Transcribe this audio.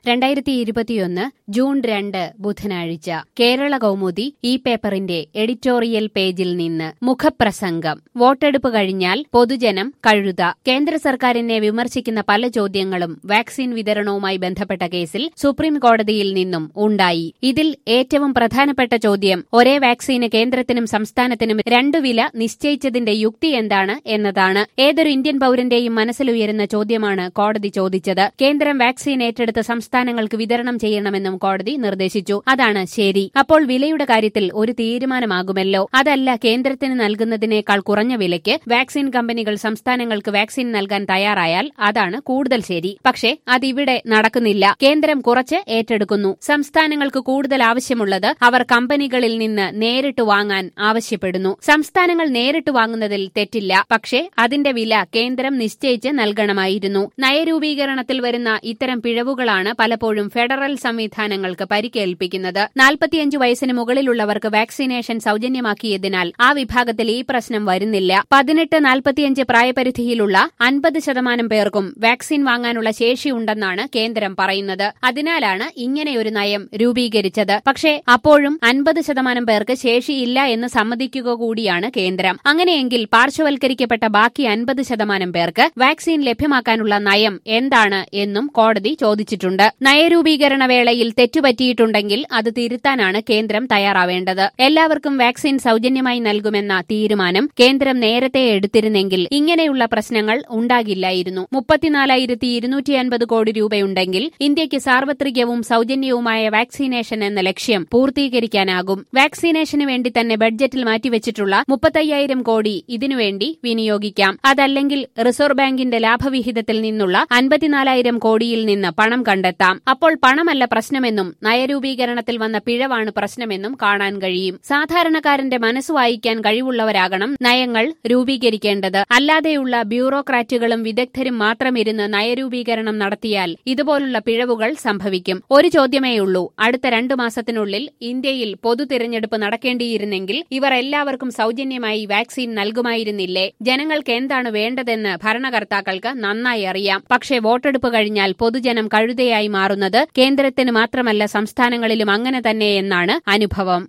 രണ്ടായിരത്തി ഇരുപത്തിയൊന്ന് ജൂൺ രണ്ട് ബുധനാഴ്ച കേരള കൗമുദി ഈ പേപ്പറിന്റെ എഡിറ്റോറിയൽ പേജിൽ നിന്ന് മുഖപ്രസംഗം വോട്ടെടുപ്പ് കഴിഞ്ഞാൽ പൊതുജനം കഴുത കേന്ദ്ര സർക്കാരിനെ വിമർശിക്കുന്ന പല ചോദ്യങ്ങളും വാക്സിൻ വിതരണവുമായി ബന്ധപ്പെട്ട കേസിൽ സുപ്രീം കോടതിയിൽ നിന്നും ഉണ്ടായി ഇതിൽ ഏറ്റവും പ്രധാനപ്പെട്ട ചോദ്യം ഒരേ വാക്സിന് കേന്ദ്രത്തിനും സംസ്ഥാനത്തിനും രണ്ടു വില നിശ്ചയിച്ചതിന്റെ യുക്തി എന്താണ് എന്നതാണ് ഏതൊരു ഇന്ത്യൻ പൌരന്റെയും മനസ്സിലുയരുന്ന ചോദ്യമാണ് കോടതി ചോദിച്ചത് കേന്ദ്രം വാക്സിൻ ഏറ്റെടുത്ത് സംസ്ഥാനങ്ങൾക്ക് വിതരണം ചെയ്യണമെന്നും കോടതി നിർദ്ദേശിച്ചു അതാണ് ശരി അപ്പോൾ വിലയുടെ കാര്യത്തിൽ ഒരു തീരുമാനമാകുമല്ലോ അതല്ല കേന്ദ്രത്തിന് നൽകുന്നതിനേക്കാൾ കുറഞ്ഞ വിലയ്ക്ക് വാക്സിൻ കമ്പനികൾ സംസ്ഥാനങ്ങൾക്ക് വാക്സിൻ നൽകാൻ തയ്യാറായാൽ അതാണ് കൂടുതൽ ശരി പക്ഷേ അതിവിടെ നടക്കുന്നില്ല കേന്ദ്രം കുറച്ച് ഏറ്റെടുക്കുന്നു സംസ്ഥാനങ്ങൾക്ക് കൂടുതൽ ആവശ്യമുള്ളത് അവർ കമ്പനികളിൽ നിന്ന് നേരിട്ട് വാങ്ങാൻ ആവശ്യപ്പെടുന്നു സംസ്ഥാനങ്ങൾ നേരിട്ട് വാങ്ങുന്നതിൽ തെറ്റില്ല പക്ഷേ അതിന്റെ വില കേന്ദ്രം നിശ്ചയിച്ച് നൽകണമായിരുന്നു നയരൂപീകരണത്തിൽ വരുന്ന ഇത്തരം പിഴവുകളാണ് പലപ്പോഴും ഫെഡറൽ സംവിധാനങ്ങൾക്ക് പരിക്കേൽപ്പിക്കുന്നത് നാൽപ്പത്തിയഞ്ച് വയസ്സിന് മുകളിലുള്ളവർക്ക് വാക്സിനേഷൻ സൌജന്യമാക്കിയതിനാൽ ആ വിഭാഗത്തിൽ ഈ പ്രശ്നം വരുന്നില്ല പതിനെട്ട് നാൽപ്പത്തിയഞ്ച് പ്രായപരിധിയിലുള്ള അൻപത് ശതമാനം പേർക്കും വാക്സിൻ വാങ്ങാനുള്ള ശേഷിയുണ്ടെന്നാണ് കേന്ദ്രം പറയുന്നത് അതിനാലാണ് ഇങ്ങനെയൊരു നയം രൂപീകരിച്ചത് പക്ഷേ അപ്പോഴും അൻപത് ശതമാനം പേർക്ക് ശേഷിയില്ല എന്ന് സമ്മതിക്കുക കൂടിയാണ് കേന്ദ്രം അങ്ങനെയെങ്കിൽ പാർശ്വവൽക്കരിക്കപ്പെട്ട ബാക്കി അൻപത് ശതമാനം പേർക്ക് വാക്സിൻ ലഭ്യമാക്കാനുള്ള നയം എന്താണ് എന്നും കോടതി ചോദിച്ചിട്ടുണ്ട് നയരൂപീകരണ വേളയിൽ തെറ്റുപറ്റിയിട്ടുണ്ടെങ്കിൽ അത് തിരുത്താനാണ് കേന്ദ്രം തയ്യാറാവേണ്ടത് എല്ലാവർക്കും വാക്സിൻ സൌജന്യമായി നൽകുമെന്ന തീരുമാനം കേന്ദ്രം നേരത്തെ എടുത്തിരുന്നെങ്കിൽ ഇങ്ങനെയുള്ള പ്രശ്നങ്ങൾ ഉണ്ടാകില്ലായിരുന്നു മുപ്പത്തിനാലായിരത്തി ഇരുന്നൂറ്റി അൻപത് കോടി രൂപയുണ്ടെങ്കിൽ ഇന്ത്യക്ക് സാർവത്രികവും സൌജന്യവുമായ വാക്സിനേഷൻ എന്ന ലക്ഷ്യം പൂർത്തീകരിക്കാനാകും വാക്സിനേഷന് വേണ്ടി തന്നെ ബഡ്ജറ്റിൽ മാറ്റിവെച്ചിട്ടുള്ള മുപ്പത്തയ്യായിരം കോടി ഇതിനുവേണ്ടി വിനിയോഗിക്കാം അതല്ലെങ്കിൽ റിസർവ് ബാങ്കിന്റെ ലാഭവിഹിതത്തിൽ നിന്നുള്ള അൻപത്തിനാലായിരം കോടിയിൽ നിന്ന് പണം കണ്ടെത്താം അപ്പോൾ പണമല്ല പ്രശ്നമെന്നും നയരൂപീകരണത്തിൽ വന്ന പിഴവാണ് പ്രശ്നമെന്നും കാണാൻ കഴിയും സാധാരണക്കാരന്റെ മനസ്സ് വായിക്കാൻ കഴിവുള്ളവരാകണം നയങ്ങൾ രൂപീകരിക്കേണ്ടത് അല്ലാതെയുള്ള ബ്യൂറോക്രാറ്റുകളും വിദഗ്ധരും മാത്രം ഇരുന്ന് നയരൂപീകരണം നടത്തിയാൽ ഇതുപോലുള്ള പിഴവുകൾ സംഭവിക്കും ഒരു ചോദ്യമേയുള്ളൂ അടുത്ത രണ്ടു മാസത്തിനുള്ളിൽ ഇന്ത്യയിൽ പൊതു തിരഞ്ഞെടുപ്പ് നടക്കേണ്ടിയിരുന്നെങ്കിൽ ഇവർ എല്ലാവർക്കും സൌജന്യമായി വാക്സിൻ നൽകുമായിരുന്നില്ലേ ജനങ്ങൾക്ക് എന്താണ് വേണ്ടതെന്ന് ഭരണകർത്താക്കൾക്ക് നന്നായി അറിയാം പക്ഷേ വോട്ടെടുപ്പ് കഴിഞ്ഞാൽ പൊതുജനം കഴുതയായി മാറുന്നത് കേന്ദ്രത്തിന് മാത്രമല്ല സംസ്ഥാനങ്ങളിലും അങ്ങനെ തന്നെയെന്നാണ് അനുഭവം